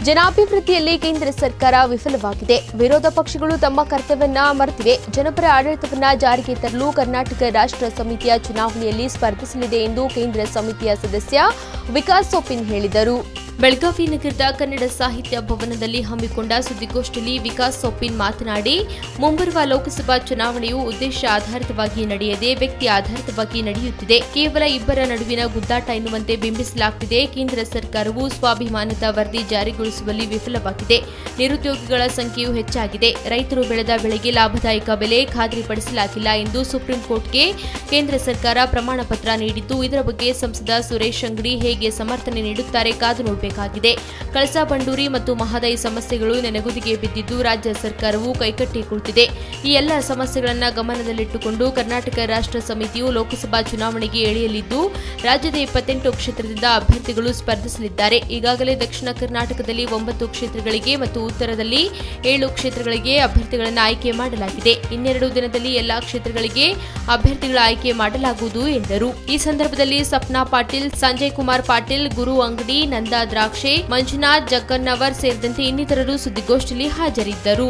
ಜನಾಭಿವೃದ್ಧಿಯಲ್ಲಿ ಕೇಂದ್ರ ಸರ್ಕಾರ ವಿಫಲವಾಗಿದೆ ವಿರೋಧ ಪಕ್ಷಗಳು ತಮ್ಮ ಕರ್ತವ್ಯವನ್ನ ಮರೆತಿವೆ ಜನಪರ ಆಡಳಿತವನ್ನ ಜಾರಿಗೆ ತರಲು ಕರ್ನಾಟಕ ರಾಷ್ಟ್ರ ಸಮಿತಿಯ ಚುನಾವಣೆಯಲ್ಲಿ ಸ್ಪರ್ಧಿಸಲಿದೆ ಎಂದು ಕೇಂದ್ರ ಸಮಿತಿಯ ಸದಸ್ಯ ವಿಕಾಸ್ ಸೋಪಿನ್ ಹೇಳಿದರು ಬೆಳಗಾವಿ ನಗರದ ಕನ್ನಡ ಸಾಹಿತ್ಯ ಭವನದಲ್ಲಿ ಹಮ್ಮಿಕೊಂಡ ಸುದ್ದಿಗೋಷ್ಠಿಯಲ್ಲಿ ವಿಕಾಸ್ ಸೊಪ್ಪಿನ್ ಮಾತನಾಡಿ ಮುಂಬರುವ ಲೋಕಸಭಾ ಚುನಾವಣೆಯು ಉದ್ದೇಶ ಆಧಾರಿತವಾಗಿ ನಡೆಯದೆ ವ್ಯಕ್ತಿ ಆಧಾರಿತವಾಗಿ ನಡೆಯುತ್ತಿದೆ ಕೇವಲ ಇಬ್ಬರ ನಡುವಿನ ಗುದ್ದಾಟ ಎನ್ನುವಂತೆ ಬಿಂಬಿಸಲಾಗುತ್ತಿದೆ ಕೇಂದ್ರ ಸರ್ಕಾರವು ಸ್ವಾಭಿಮಾನದ ವರದಿ ಜಾರಿಗೊಳಿಸುವಲ್ಲಿ ವಿಫಲವಾಗಿದೆ ನಿರುದ್ಯೋಗಿಗಳ ಸಂಖ್ಯೆಯೂ ಹೆಚ್ಚಾಗಿದೆ ರೈತರು ಬೆಳೆದ ಬೆಳೆಗೆ ಲಾಭದಾಯಕ ಬೆಲೆ ಖಾತ್ರಿಪಡಿಸಲಾಗಿಲ್ಲ ಎಂದು ಸುಪ್ರೀಂ ಕೋರ್ಟ್ಗೆ ಕೇಂದ್ರ ಸರ್ಕಾರ ಪ್ರಮಾಣ ಪತ್ರ ನೀಡಿದ್ದು ಇದರ ಬಗ್ಗೆ ಸಂಸದ ಸುರೇಶ್ ಅಂಗಡಿ ಹೇಗೆ ಸಮರ್ಥನೆ ನೀಡುತ್ತಾರೆ ಕಾದು ನೋಡಬೇಕಾಗಿದೆ ಕಳಸಾ ಬಂಡೂರಿ ಮತ್ತು ಮಹದಾಯಿ ಸಮಸ್ಯೆಗಳು ನೆನೆಗುದಿಗೆ ಬಿದ್ದಿದ್ದು ರಾಜ್ಯ ಸರ್ಕಾರವು ಕೈಕಟ್ಟಿ ಕುಳಿತಿದೆ ಈ ಎಲ್ಲ ಸಮಸ್ಯೆಗಳನ್ನು ಗಮನದಲ್ಲಿಟ್ಟುಕೊಂಡು ಕರ್ನಾಟಕ ರಾಷ್ಟ್ರ ಸಮಿತಿಯು ಲೋಕಸಭಾ ಚುನಾವಣೆಗೆ ಇಳಿಯಲಿದ್ದು ರಾಜ್ಯದ ಇಪ್ಪತ್ತೆಂಟು ಕ್ಷೇತ್ರದಿಂದ ಅಭ್ಯರ್ಥಿಗಳು ಸ್ಪರ್ಧಿಸಲಿದ್ದಾರೆ ಈಗಾಗಲೇ ದಕ್ಷಿಣ ಕರ್ನಾಟಕದಲ್ಲಿ ಒಂಬತ್ತು ಕ್ಷೇತ್ರಗಳಿಗೆ ಮತ್ತು ಉತ್ತರದಲ್ಲಿ ಏಳು ಕ್ಷೇತ್ರಗಳಿಗೆ ಅಭ್ಯರ್ಥಿಗಳನ್ನು ಆಯ್ಕೆ ಮಾಡಲಾಗಿದೆ ಇನ್ನೆರಡು ದಿನದಲ್ಲಿ ಎಲ್ಲಾ ಕ್ಷೇತ್ರಗಳಿಗೆ ಅಭ್ಯರ್ಥಿಗಳ ಆಯ್ಕೆ ಮಾಡಲಾಗುವುದು ಎಂದರು ಈ ಸಂದರ್ಭದಲ್ಲಿ ಸಪ್ನಾ ಪಾಟೀಲ್ ಸಂಜಯ್ ಕುಮಾರ್ ಪಾಟೀಲ್ ಗುರು ಅಂಗಡಿ ನಂದಾ ದ್ರಾಕ್ಷೆ ಮಂಜುನಾಥ್ ಜಗ್ಗನ್ನವರ್ ಸೇರಿದಂತೆ ಇನ್ನಿತರರು ಸುದ್ದಿಗೋಷ್ಠಿಯಲ್ಲಿ ಹಾಜರಿದ್ದರು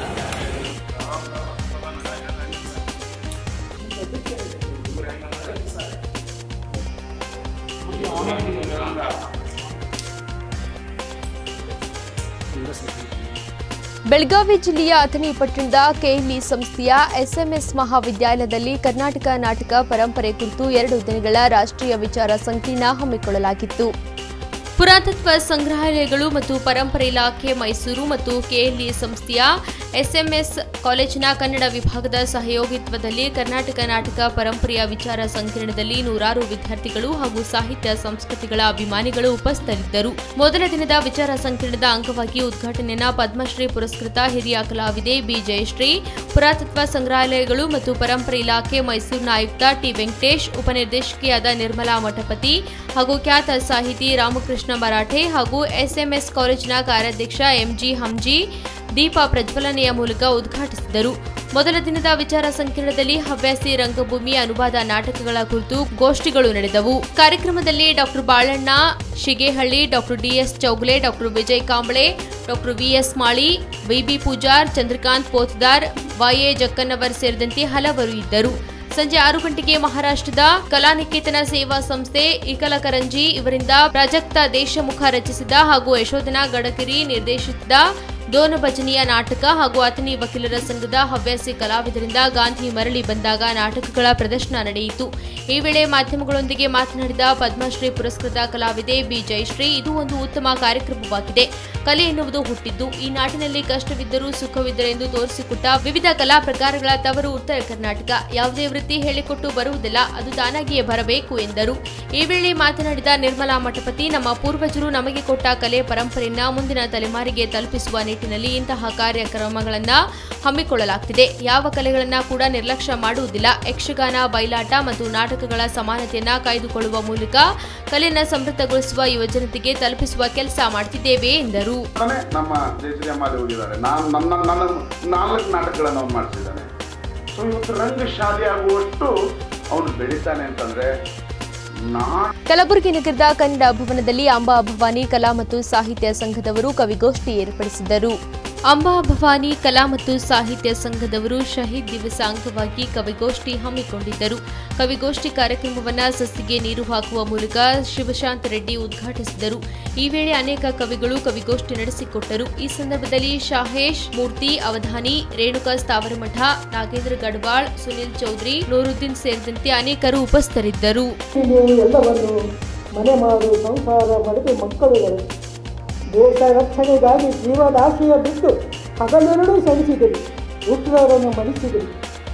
ಬೆಳಗಾವಿ ಜಿಲ್ಲೆಯ ಅಥಣಿ ಪಟ್ಟಣದ ಕೆಎಲ್ಇ ಸಂಸ್ಥೆಯ ಎಸ್ಎಂಎಸ್ ಮಹಾವಿದ್ಯಾಲಯದಲ್ಲಿ ಕರ್ನಾಟಕ ನಾಟಕ ಪರಂಪರೆ ಕುರಿತು ಎರಡು ದಿನಗಳ ರಾಷ್ಟ್ರೀಯ ವಿಚಾರ ಸಂಕಿರಣ ಹಮ್ಮಿಕೊಳ್ಳಲಾಗಿತ್ತು ಪುರಾತತ್ವ ಸಂಗ್ರಹಾಲಯಗಳು ಮತ್ತು ಪರಂಪರೆ ಇಲಾಖೆ ಮೈಸೂರು ಮತ್ತು ಕೆಎಲ್ಇ ಸಂಸ್ಥೆಯ ಎಸ್ಎಂಎಸ್ ಕಾಲೇಜಿನ ಕನ್ನಡ ವಿಭಾಗದ ಸಹಯೋಗಿತ್ವದಲ್ಲಿ ಕರ್ನಾಟಕ ನಾಟಕ ಪರಂಪರೆಯ ವಿಚಾರ ಸಂಕಿರಣದಲ್ಲಿ ನೂರಾರು ವಿದ್ಯಾರ್ಥಿಗಳು ಹಾಗೂ ಸಾಹಿತ್ಯ ಸಂಸ್ಕೃತಿಗಳ ಅಭಿಮಾನಿಗಳು ಉಪಸ್ಥಿತರಿದ್ದರು ಮೊದಲ ದಿನದ ವಿಚಾರ ಸಂಕಿರಣದ ಅಂಗವಾಗಿ ಉದ್ಘಾಟನೆಯನ್ನ ಪದ್ಮಶ್ರೀ ಪುರಸ್ಕೃತ ಹಿರಿಯ ಕಲಾವಿದೆ ಬಿ ಜಯಶ್ರೀ ಪುರಾತತ್ವ ಸಂಗ್ರಹಾಲಯಗಳು ಮತ್ತು ಪರಂಪರೆ ಇಲಾಖೆ ಮೈಸೂರಿನ ಆಯುಕ್ತ ಟಿ ವೆಂಕಟೇಶ್ ಉಪನಿರ್ದೇಶಕಿಯಾದ ನಿರ್ಮಲಾ ಮಠಪತಿ ಹಾಗೂ ಖ್ಯಾತ ಸಾಹಿತಿ ರಾಮಕೃಷ್ಣ ಮರಾಠೆ ಹಾಗೂ ಎಸ್ಎಂಎಸ್ ಕಾಲೇಜಿನ ಕಾರ್ಯಾಧ್ಯಕ್ಷ ಎಂಜಿ ಹಂಜಿ ದೀಪ ಪ್ರಜ್ವಲನೆಯ ಮೂಲಕ ಉದ್ಘಾಟಿಸಿದರು ಮೊದಲ ದಿನದ ವಿಚಾರ ಸಂಕಿರಣದಲ್ಲಿ ಹವ್ಯಾಸಿ ರಂಗಭೂಮಿ ಅನುವಾದ ನಾಟಕಗಳ ಕುರಿತು ಗೋಷ್ಠಿಗಳು ನಡೆದವು ಕಾರ್ಯಕ್ರಮದಲ್ಲಿ doctor Balanna Shigehalli doctor DS Chougale doctor Vijay Kamble doctor VS Mali VB Pujar Chandrakant Potdar YA Jakkannavar ಸೇರಿದಂತೆ ಹಲವರು ಇದ್ದರು ಸಂಜೆ ಆರು ಗಂಟೆಗೆ ಮಹಾರಾಷ್ಟ್ರದ ಕಲಾನಿಕೇತನ ಸೇವಾ ಸಂಸ್ಥೆ ಇಕಲಕರಂಜಿ ಇವರಿಂದ ಪ್ರಾಜಕ್ತ ದೇಶಮುಖ ರಚಿಸಿದ ಹಾಗೂ ಯಶೋಧನಾ ಗಡಕರಿ ನಿರ್ದೇಶಿಸಿದ ದೋನ ಭಜನಿಯ ನಾಟಕ ಹಾಗೂ ಅಥಣಿ ವಕೀಲರ ಸಂಘದ ಹವ್ಯಾಸಿ ಕಲಾವಿದರಿಂದ ಗಾಂಧಿ ಮರಳಿ ಬಂದಾಗ ನಾಟಕಗಳ ಪ್ರದರ್ಶನ ನಡೆಯಿತು ಈ ವೇಳೆ ಮಾಧ್ಯಮಗಳೊಂದಿಗೆ ಮಾತನಾಡಿದ ಪದ್ಮಶ್ರೀ ಪುರಸ್ಕೃತ ಕಲಾವಿದೆ ಬಿ ಜಯಶ್ರೀ ಇದು ಒಂದು ಉತ್ತಮ ಕಾರ್ಯಕ್ರಮವಾಗಿದೆ ಕಲೆ ಎನ್ನುವುದು ಹುಟ್ಟಿದ್ದು ಈ ನಾಟಿನಲ್ಲಿ ಕಷ್ಟವಿದ್ದರೂ ಸುಖವಿದ್ದರೆ ಎಂದು ತೋರಿಸಿಕೊಟ್ಟ ವಿವಿಧ ಕಲಾ ಪ್ರಕಾರಗಳ ತವರು ಉತ್ತರ ಕರ್ನಾಟಕ ಯಾವುದೇ ವೃತ್ತಿ ಹೇಳಿಕೊಟ್ಟು ಬರುವುದಿಲ್ಲ ಅದು ತಾನಾಗಿಯೇ ಬರಬೇಕು ಎಂದರು ಈ ವೇಳೆ ಮಾತನಾಡಿದ ನಿರ್ಮಲಾ ಮಠಪತಿ ನಮ್ಮ ಪೂರ್ವಜರು ನಮಗೆ ಕೊಟ್ಟ ಕಲೆ ಪರಂಪರೆಯನ್ನ ಮುಂದಿನ ತಲೆಮಾರಿಗೆ ತಲುಪಿಸುವ ನಿಟ್ಟಿನಲ್ಲಿ ಇಂತಹ ಕಾರ್ಯಕ್ರಮಗಳನ್ನ ಹಮ್ಮಿಕೊಳ್ಳಲಾಗ್ತಿದೆ ಯಾವ ಕಲೆಗಳನ್ನ ಕೂಡ ನಿರ್ಲಕ್ಷ್ಯ ಮಾಡುವುದಿಲ್ಲ ಯಕ್ಷಗಾನ ಬಯಲಾಟ ಮತ್ತು ನಾಟಕಗಳ ಸಮಾನತೆಯನ್ನ ಕಾಯ್ದುಕೊಳ್ಳುವ ಮೂಲಕ ಕಲೆಯನ್ನ ಸಮೃದ್ಧಗೊಳಿಸುವ ಯುವಜನತೆಗೆ ತಲುಪಿಸುವ ಕೆಲಸ ಮಾಡ್ತಿದ್ದೇವೆ ಎಂದರು ತಾನೇ ನಮ್ಮ ಜಯಶ್ರೀ ಅಮ್ಮಾಲಿ ಹೋಗಿದ್ದಾರೆ ನಾನು ನನ್ನ ನನ್ನ ನಾಲ್ಕು ನಾಟಕಗಳನ್ನು ಅವ್ನು ಮಾಡಿಸಿದ್ದಾನೆ ಸೊ ಇವತ್ತು ರಂಗಶಾಲಿ ಆಗುವಷ್ಟು ಅವನು ಬೆಳಿತಾನೆ ಅಂತಂದ್ರೆ ನಾ ಕಲಬುರಗಿ ನಗರದ ಕನ್ನಡ ಭವನದಲ್ಲಿ ಅಂಬಾ ಭವಾನಿ ಕಲಾ ಮತ್ತು ಸಾಹಿತ್ಯ ಸಂಘದವರು ಕವಿಗೋಷ್ಠಿ ಏರ್ಪಡಿಸಿದ್ದರು ಅಂಬಾ ಭವಾನಿ ಕಲಾ ಮತ್ತು ಸಾಹಿತ್ಯ ಸಂಘದವರು ಶಹೀದ್ ದಿವಸ ಅಂಗವಾಗಿ ಕವಿಗೋಷ್ಠಿ ಹಮ್ಮಿಕೊಂಡಿದ್ದರು ಕವಿಗೋಷ್ಠಿ ಕಾರ್ಯಕ್ರಮವನ್ನು ಸಸಿಗೆ ನೀರು ಹಾಕುವ ಮೂಲಕ ಶಿವಶಾಂತ ರೆಡ್ಡಿ ಉದ್ಘಾಟಿಸಿದರು ಈ ವೇಳೆ ಅನೇಕ ಕವಿಗಳು ಕವಿಗೋಷ್ಠಿ ನಡೆಸಿಕೊಟ್ಟರು ಈ ಸಂದರ್ಭದಲ್ಲಿ ಶಾಹೇಶ್ ಮೂರ್ತಿ ಅವಧಾನಿ ರೇಣುಕಾ ಸ್ಥಾವರಮಠ ನಾಗೇಂದ್ರ ಗಡ್ವಾಳ್ ಸುನಿಲ್ ಚೌಧರಿ ನೂರುದ್ದೀನ್ ಸೇರಿದಂತೆ ಅನೇಕರು ಉಪಸ್ಥಿತರಿದ್ದರು ಹೀಗೆ ಎಲ್ಲವನ್ನು ಮನೆ ಮಾಡು ಸಂಸಾರ ಮಡಕೆ ಮಕ್ಕಳುಗಳು ದೇಶ ರಕ್ಷಣೆಗಾಗಿ ಜೀವದಾಶಯ ಬಿಟ್ಟು ಹಗಲೆರಡೂ ಸಲ್ಲಿಸಿದರು ಉಗ್ರರನ್ನು ಮಣಿಸಿದರು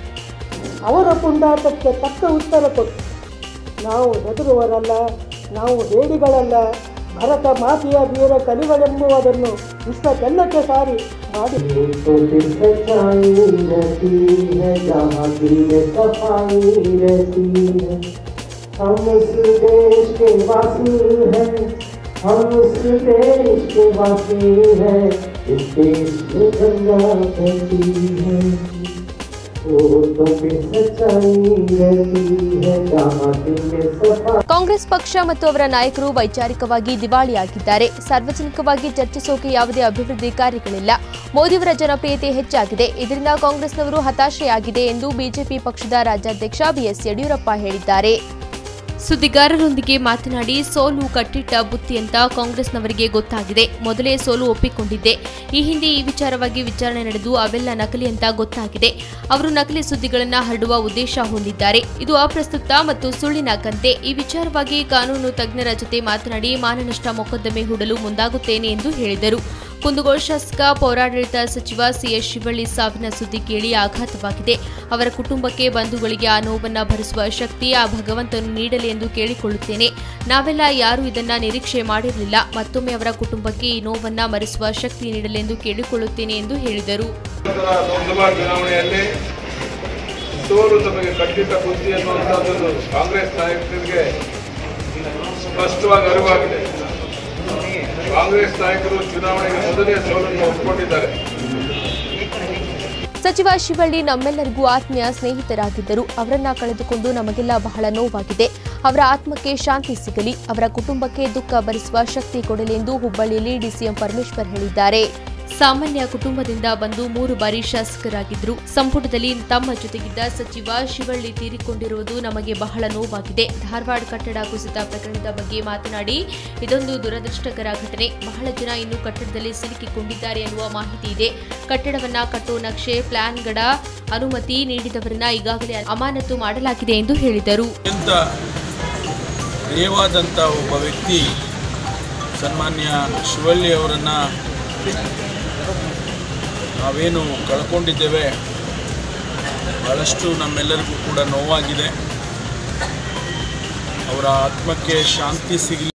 ಅವರ ಪುಂಡಾಟಕ್ಕೆ ತಕ್ಕ ಉತ್ತರ ಕೊಟ್ಟು ನಾವು ಹೆದರುವರಲ್ಲ ನಾವು ಹೇಡಿಗಳಲ್ಲ ಭರತ ಮಾತೆಯ ವೀರ ಕಲಿಗಳೆಂಬುವುದನ್ನು ವಿಶ್ವಕ್ಕೆಲ್ಲಕ್ಕೆ ಸಾರಿ ಮಾಡಿ तो फिर सच्चाई रहती है जहाँ दिल में सफाई रहती है हम उस देश के वासी हैं हम उस देश के वासी हैं इस देश में गंगा बहती है होठों पे सच्चाई रहती है जहाँ दिल में सफाई ಕಾಂಗ್ರೆಸ್ ಪಕ್ಷ ಮತ್ತು ಅವರ ನಾಯಕರು ವೈಚಾರಿಕವಾಗಿ ದಿವಾಳಿಯಾಗಿದ್ದಾರೆ ಸಾರ್ವಜನಿಕವಾಗಿ ಚರ್ಚಿಸೋಕೆ ಯಾವುದೇ ಅಭಿವೃದ್ಧಿ ಕಾರ್ಯಗಳಿಲ್ಲ ಮೋದಿಯವರ ಜನಪ್ರಿಯತೆ ಹೆಚ್ಚಾಗಿದೆ ಇದರಿಂದ ಕಾಂಗ್ರೆಸ್ನವರು ಹತಾಶೆಯಾಗಿದೆ ಎಂದು ಬಿಜೆಪಿ ಪಕ್ಷದ ರಾಜ್ಯಾಧ್ಯಕ್ಷ ಬಿಎಸ್ ಯಡಿಯೂರಪ್ಪ ಹೇಳಿದ್ದಾರೆ ಸುದ್ದಿಗಾರರೊಂದಿಗೆ ಮಾತನಾಡಿ ಸೋಲು ಕಟ್ಟಿಟ್ಟ ಬುತ್ತಿ ಅಂತ ಕಾಂಗ್ರೆಸ್ನವರಿಗೆ ಗೊತ್ತಾಗಿದೆ ಮೊದಲೇ ಸೋಲು ಒಪ್ಪಿಕೊಂಡಿದ್ದೆ ಈ ಹಿಂದೆ ಈ ವಿಚಾರವಾಗಿ ವಿಚಾರಣೆ ನಡೆದು ಅವೆಲ್ಲ ನಕಲಿ ಅಂತ ಗೊತ್ತಾಗಿದೆ ಅವರು ನಕಲಿ ಸುದ್ದಿಗಳನ್ನು ಹರಡುವ ಉದ್ದೇಶ ಹೊಂದಿದ್ದಾರೆ ಇದು ಅಪ್ರಸ್ತುತ ಮತ್ತು ಸುಳ್ಳಿನ ಕಂತೆ ಈ ವಿಚಾರವಾಗಿ ಕಾನೂನು ತಜ್ಞರ ಜೊತೆ ಮಾತನಾಡಿ ಮಾನನಷ್ಟ ಮೊಕದ್ದಮೆ ಹೂಡಲು ಮುಂದಾಗುತ್ತೇನೆ ಎಂದು ಹೇಳಿದರು ಕುಂದಗೋಳ ಶಾಸಕ ಪೌರಾಡಳಿತ ಸಚಿವ ಸಿಎಸ್ ಶಿವಳ್ಳಿ ಸಾವಿನ ಸುದ್ದಿ ಕೇಳಿ ಆಘಾತವಾಗಿದೆ ಅವರ ಕುಟುಂಬಕ್ಕೆ ಬಂಧುಗಳಿಗೆ ಆ ನೋವನ್ನ ಭರಿಸುವ ಶಕ್ತಿ ಆ ಭಗವಂತನು ನೀಡಲಿ ಎಂದು ಕೇಳಿಕೊಳ್ಳುತ್ತೇನೆ ನಾವೆಲ್ಲ ಯಾರೂ ಇದನ್ನ ನಿರೀಕ್ಷೆ ಮಾಡಿರಲಿಲ್ಲ ಮತ್ತೊಮ್ಮೆ ಅವರ ಕುಟುಂಬಕ್ಕೆ ಈ ನೋವನ್ನ ಮರೆಸುವ ಶಕ್ತಿ ನೀಡಲೆಂದು ಕೇಳಿಕೊಳ್ಳುತ್ತೇನೆ ಎಂದು ಹೇಳಿದರು ನಂತರ ಲೋಕಸಭಾ ಚುನಾವಣೆಯಲ್ಲಿ ಸೋಲು ನಮಗೆ ಖಂಡಿತ ಬುದ್ಧಿ ಅನ್ನುವಂಥದ್ದು ಕಾಂಗ್ರೆಸ್ ನಾಯಕರಿಗೆ ಸ್ಪಷ್ಟವಾಗಿ ಅರಿವಾಗಿದೆ ಕಾಂಗ್ರೆಸ್ ನಾಯಕರು ಚುನಾವಣೆಗೆ ಮೊದಲೇ ಸೋಲನ್ನು ಒಪ್ಪಿಕೊಂಡಿದ್ದಾರೆ ಸಚಿವ ಶಿವಳ್ಳಿ ನಮ್ಮೆಲ್ಲರಿಗೂ ಆತ್ಮೀಯ ಸ್ನೇಹಿತರಾಗಿದ್ದರು ಅವರನ್ನ ಕಳೆದುಕೊಂಡು ನಮಗೆಲ್ಲ ಬಹಳ ನೋವಾಗಿದೆ ಅವರ ಆತ್ಮಕ್ಕೆ ಶಾಂತಿ ಸಿಗಲಿ ಅವರ ಕುಟುಂಬಕ್ಕೆ ದುಃಖ ಭರಿಸುವ ಶಕ್ತಿ ಕೊಡಲಿ ಎಂದು ಹುಬ್ಬಳ್ಳಿಯಲ್ಲಿ ಡಿಸಿಎಂ ಪರಮೇಶ್ವರ್ ಹೇಳಿದ್ದಾರೆ ಸಾಮಾನ್ಯ ಕುಟುಂಬದಿಂದ ಬಂದು ಮೂರು ಬಾರಿ ಶಾಸಕರಾಗಿದ್ದರು ಸಂಪುಟದಲ್ಲಿ ತಮ್ಮ ಜೊತೆಗಿದ್ದ ಸಚಿವ ಶಿವಳ್ಳಿ ತೀರಿಕೊಂಡಿರುವುದು ನಮಗೆ ಬಹಳ ನೋವಾಗಿದೆ ಧಾರವಾಡ ಕಟ್ಟಡ ಕುಸಿತ ಪ್ರಕರಣದ ಬಗ್ಗೆ ಮಾತನಾಡಿ ಇದೊಂದು ದುರದೃಷ್ಟಕರ ಘಟನೆ ಬಹಳ ಜನ ಇನ್ನೂ ಕಟ್ಟಡದಲ್ಲಿ ಸಿಲುಕಿಕೊಂಡಿದ್ದಾರೆ ಎನ್ನುವ ಮಾಹಿತಿ ಇದೆ ಕಟ್ಟಡವನ್ನ ಕಟ್ಟೋ ನಕ್ಷೆ ಪ್ಲಾನ್ಗಳ ಅನುಮತಿ ನೀಡಿದವರನ್ನ ಈಗಾಗಲೇ ಅಮಾನತು ಮಾಡಲಾಗಿದೆ ಎಂದು ಹೇಳಿದರು ಅತ್ಯಂತ ಪ್ರಿಯವಾದಂಥ ಒಬ್ಬ ವ್ಯಕ್ತಿ ಸನ್ಮಾನ್ಯ ಶಿವಳ್ಳಿ ಅವರನ್ನು ನಾವೇನು ಕಳ್ಕೊಂಡಿದ್ದೇವೆ ಬಹಳಷ್ಟು ನಮ್ಮೆಲ್ಲರಿಗೂ ಕೂಡ ನೋವಾಗಿದೆ ಅವರ ಆತ್ಮಕ್ಕೆ ಶಾಂತಿ ಸಿಗಲಿ